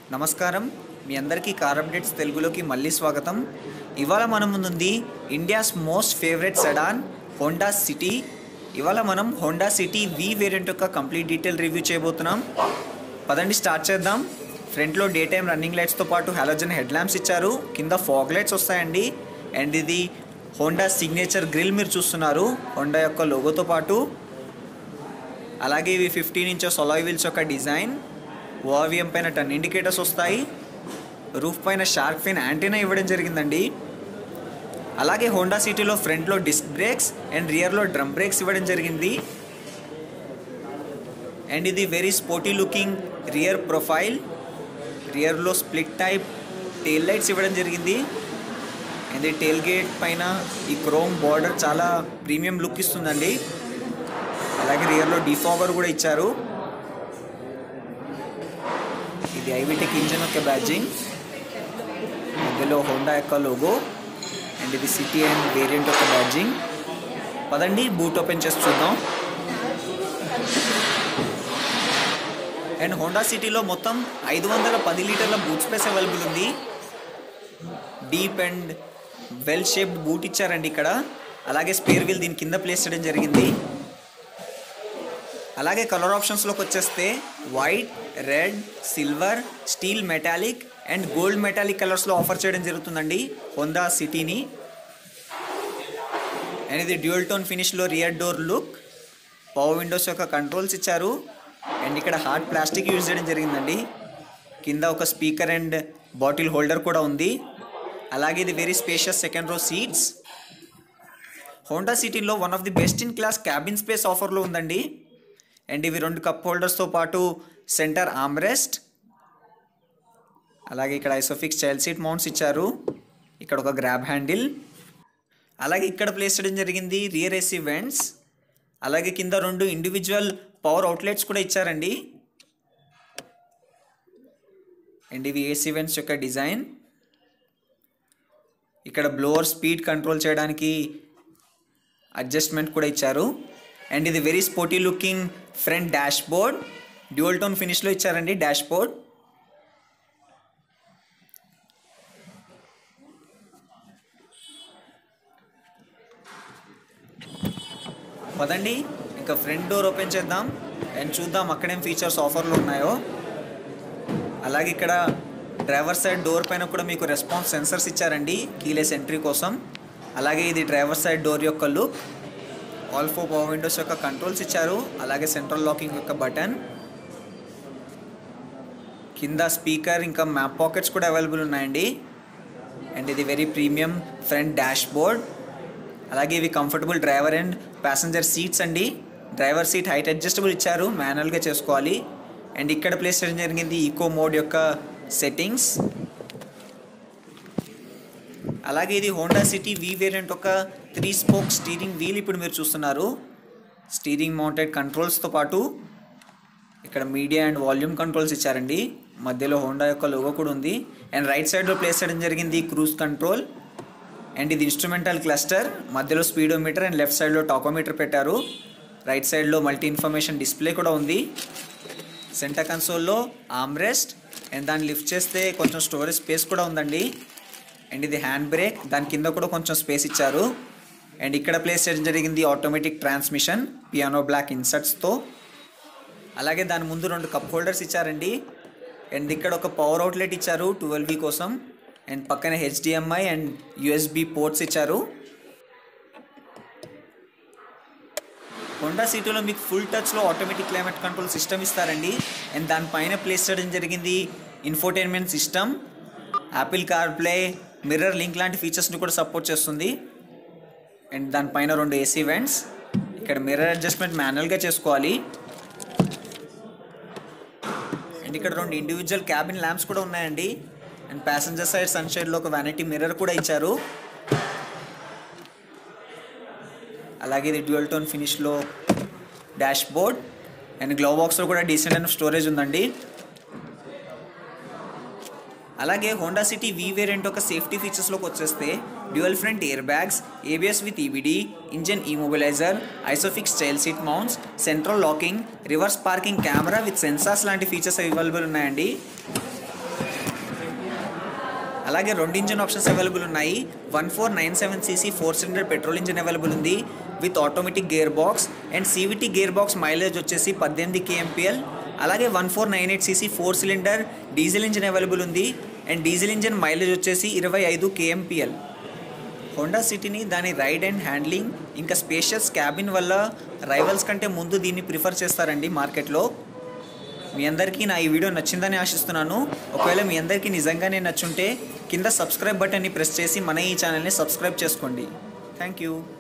నమస్కారం మీ అందరికీ car updates తెలుగులోకి మళ్ళీ స్వాగతం ఇవాళ మనం ముందుంది India's most favourite sedan Honda City ఇవాళ మనం హోండా సిటీ వి వేరియంట్ యొక్క కంప్లీట్ డీటెయిల్ రివ్యూ చేయబోతున్నాం పదండి స్టార్ట్ చేద్దాం ఫ్రంట్లో డే టైం రన్నింగ్ లైట్స్తో పాటు హాలోజన్ హెడ్ ల్యాంప్స్ ఇచ్చారు కింద ఫాగ్ లైట్స్ వస్తాయండి అండ్ ఇది హోండా సిగ్నేచర్ గ్రిల్ మీరు చూస్తున్నారు హోండా యొక్క లోగోతో పాటు అలాగే ఇవి ఫిఫ్టీన్ ఇంచెస్ అలాయ్ వీల్స్ యొక్క డిజైన్ ఓవిఎం పైన టన్ ఇండికేటర్స్ వస్తాయి రూఫ్ పైన షార్క్ ఫిన్ యాంటీనా ఇవ్వడం జరిగిందండి అలాగే హోండా సిటీలో ఫ్రంట్లో డిస్క్ బ్రేక్స్ అండ్ రియర్లో డ్రమ్ బ్రేక్స్ ఇవ్వడం జరిగింది అండ్ ఇది very sporty looking rear profile రియర్లో స్ప్లిట్ టైప్ టేల్ లైట్స్ ఇవ్వడం జరిగింది అండ్ ఈ టేల్ గేట్ పైన ఈ క్రోమ్ బార్డర్ చాలా ప్రీమియం లుక్ ఇస్తుందండి అలాగే రియర్లో డిఫాగర్ కూడా ఇచ్చారు ఇది ఐవిటెక్ ఇంజన్ యొక్క బ్యాడ్జింగ్ మధ్యలో హోండా యొక్క లోగో అండ్ ఇది సిటీ అండ్ వేరియంట్ యొక్క బ్యాడ్జింగ్ పదండి బూట్ ఓపెన్ చేసి చూద్దాం అండ్ హోండా సిటీలో మొత్తం ఐదు వందల పది లీటర్ల బూట్ స్పేస్ అవైలబుల్ ఉంది deep and well shaped boot ఇచ్చారండి ఇక్కడ అలాగే స్పేర్ వీల్ దీని కింద ప్లేస్ చేయడం జరిగింది అలాగే కలర్ ఆప్షన్స్లోకి వచ్చేస్తే white red silver steel metallic and gold metallic కలర్స్లో ఆఫర్ చేయడం జరుగుతుందండి హోండా సిటీని అండ్ ఇది డ్యూయల్ టోన్ ఫినిష్లో rear door look power windows యొక్క కంట్రోల్స్ ఇచ్చారు అండ్ ఇక్కడ హార్డ్ ప్లాస్టిక్ యూజ్ చేయడం జరిగిందండి కింద ఒక స్పీకర్ అండ్ బాటిల్ హోల్డర్ కూడా ఉంది అలాగే ఇది very spacious second row seats Honda సిటీలో one of the best in class cabin space ఆఫర్లో ఉందండి అండ్ ఇవి రెండు కప్ హోల్డర్స్తో పాటు సెంటర్ ఆమ్రెస్ట్ అలాగే ఇక్కడ ఐసోఫిక్స్ చైల్డ్ సీట్ మౌంట్స్ ఇచ్చారు ఇక్కడ ఒక గ్రాబ్ హ్యాండిల్ అలాగే ఇక్కడ ప్లేస్ చేయడం జరిగింది రియర్ ఏసీ వెంట్స్ అలాగే కింద రెండు ఇండివిజువల్ పవర్ అవుట్లెట్స్ కూడా ఇచ్చారండి అండ్ ఇవి ఏసీ వెంట్స్ యొక్క డిజైన్ ఇక్కడ బ్లోవర్ స్పీడ్ కంట్రోల్ చేయడానికి అడ్జస్ట్మెంట్ కూడా ఇచ్చారు అండ్ ఇది very sporty looking front dashboard dual tone ఫినిష్లో ఇచ్చారండి డాష్ బోర్డ్ పదండి ఇంకా ఫ్రంట్ డోర్ ఓపెన్ చేద్దాం అండ్ చూద్దాం అక్కడేం ఫీచర్స్ ఆఫర్లు ఉన్నాయో అలాగే ఇక్కడ డ్రైవర్ సైడ్ డోర్ పైన కూడా మీకు రెస్పాన్స్ సెన్సర్స్ ఇచ్చారండి కీలెస్ ఎంట్రీ కోసం అలాగే ఇది డ్రైవర్ సైడ్ డోర్ యొక్క look all four power windows యొక్క కంట్రోల్స్ ఇచ్చారు అలాగే సెంట్రల్ లాకింగ్ యొక్క బటన్ కింద స్పీకర్ ఇంకా మ్యాప్ పాకెట్స్ కూడా అవైలబుల్ ఉన్నాయండి అండ్ ఇది very premium front dashboard అలాగే ఇవి comfortable driver and passenger seats అండి డ్రైవర్ సీట్ హైట్ అడ్జస్టబుల్ ఇచ్చారు మాన్యువల్గా చేసుకోవాలి అండ్ ఇక్కడ ప్లేస్ చేయడం జరిగింది ఈకో మోడ్ యొక్క సెట్టింగ్స్ అలాగే ఇది హోండా సిటీ వి వేరియంట్ ఒక త్రీ స్పోక్ స్టీరింగ్ వీల్ ఇప్పుడు మీరు చూస్తున్నారు స్టీరింగ్ మౌంటెడ్ కంట్రోల్స్తో పాటు ఇక్కడ మీడియా అండ్ వాల్యూమ్ కంట్రోల్స్ ఇచ్చారండి మధ్యలో హోండా యొక్క లోగో కూడా ఉంది అండ్ రైట్ సైడ్లో ప్లేస్ చేయడం జరిగింది క్రూజ్ కంట్రోల్ అండ్ ఇది ఇన్స్ట్రుమెంటల్ క్లస్టర్ మధ్యలో స్పీడోమీటర్ అండ్ లెఫ్ట్ సైడ్లో టాకోమీటర్ పెట్టారు రైట్ సైడ్లో మల్టీ ఇన్ఫర్మేషన్ డిస్ప్లే కూడా ఉంది సెంటర్ కన్సోల్లో ఆమ్రెస్ట్ అండ్ దాన్ని లిఫ్ట్ చేస్తే కొంచెం స్టోరేజ్ స్పేస్ కూడా ఉందండి అండ్ ఇది హ్యాండ్ బ్రేక్ దాని కింద కూడా కొంచెం స్పేస్ ఇచ్చారు అండ్ ఇక్కడ ప్లేస్ చేయడం జరిగింది ఆటోమేటిక్ ట్రాన్స్మిషన్ పియానో బ్లాక్ ఇన్సర్ట్స్తో అలాగే దాని ముందు రెండు కప్ హోల్డర్స్ ఇచ్చారండి అండ్ ఇక్కడ ఒక పవర్ అవుట్లెట్ ఇచ్చారు ట్వెల్వ్ కోసం అండ్ పక్కన హెచ్డిఎంఐ అండ్ యుఎస్బి పోర్ట్స్ ఇచ్చారు హోండా సిటీలో మీకు ఫుల్ టచ్లో ఆటోమేటిక్ క్లైమేట్ కంట్రోల్ సిస్టమ్ ఇస్తారండి అండ్ దానిపైన ప్లేస్ చేయడం జరిగింది infotainment system Apple CarPlay MirrorLink లాంటి ఫీచర్స్ని కూడా సపోర్ట్ చేస్తుంది అండ్ దానిపైన రెండు ఏసీ వెంట్స్ ఇక్కడ మిర్రర్ అడ్జస్ట్మెంట్ మాన్యువల్గా చేసుకోవాలి అండ్ ఇక్కడ రెండు ఇండివిజువల్ క్యాబిన్ ల్యాంప్స్ కూడా ఉన్నాయండి అండ్ ప్యాసింజర్ సైడ్ సన్షైడ్లో ఒక వ్యానిటీ మిర్రర్ కూడా ఇచ్చారు అలాగే ఇది డ్యూయల్ టోన్ ఫినిష్లో డాష్ బోర్డ్ అండ్ గ్లో బాక్స్లో కూడా డీసెంట్ అండ్ స్టోరేజ్ ఉందండి అలాగే హోండా సిటీ వి వేరియంట్ ఒక సేఫ్టీ ఫీచర్స్లోకి వచ్చేస్తే dual front airbags ABS with EBD engine immobiliser ISOFIX child seat mounts central locking reverse parking camera with sensors లాంటి features available ఉన్నాయండి అలాగే రెండు ఇంజిన్ ఆప్షన్స్ అవైలబుల్ ఉన్నాయి one four nine seven CC four cylinder petrol engine available ఉంది with automatic gear box and CVT gear box mileage వచ్చేసి పద్దెనిమిది KMPL అలాగే one four nine eight CC four cylinder diesel engine available ఉంది and diesel engine mileage వచ్చేసి ఇరవై ఐదు KMPL Honda సిటీని దాని రైడ్ అండ్ హ్యాండ్లింగ్ ఇంకా స్పేషియస్ క్యాబిన్ వల్ల రైవల్స్ కంటే ముందు దీన్ని ప్రిఫర్ చేస్తారండి మార్కెట్లో మీ అందరికీ నా ఈ వీడియో నచ్చిందని ఆశిస్తున్నాను ఒకవేళ మీ అందరికీ నిజంగానే నచ్చుంటే కింద సబ్స్క్రైబ్ బటన్ని ప్రెస్ చేసి మన ఈ ఛానల్ని సబ్స్క్రైబ్ చేసుకోండి థ్యాంక్ యూ